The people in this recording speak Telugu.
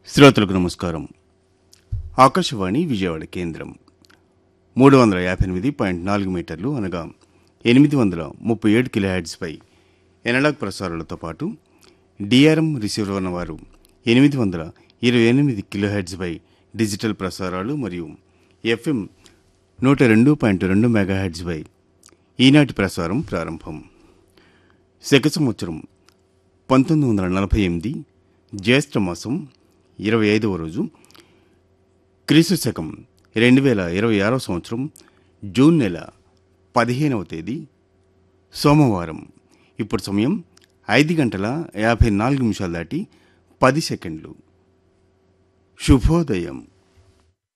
శ్రోతలకు నమస్కారం ఆకాశవాణి విజయవాడ కేంద్రం మూడు వందల యాభై ఎనిమిది పాయింట్ నాలుగు మీటర్లు అనగా ఎనిమిది వందల ముప్పై ఏడు కిలోహెడ్స్పై ఎనలాగ్ ప్రసారాలతో పాటు డిఆర్ఎం రిసీవర్ ఉన్న వారు ఎనిమిది వందల ఇరవై ఎనిమిది కిలోహెడ్స్పై డిజిటల్ ప్రసారాలు మరియు ఎఫ్ఎం నూట రెండు పాయింట్ రెండు మెగాహెడ్స్పై ఈనాటి ప్రసారం ప్రారంభం శక సంవత్సరం పంతొమ్మిది వందల నలభై ఎనిమిది జ్యేష్ఠ మాసం ఇరవై ఐదవ రోజు క్రీస్తు శకం రెండు వేల ఇరవై ఆరవ సంవత్సరం జూన్ నెల పదిహేనవ తేదీ సోమవారం ఇప్పుడు సమయం ఐదు గంటల యాభై నాలుగు నిమిషాలు దాటి పది సెకండ్లు శుభోదయం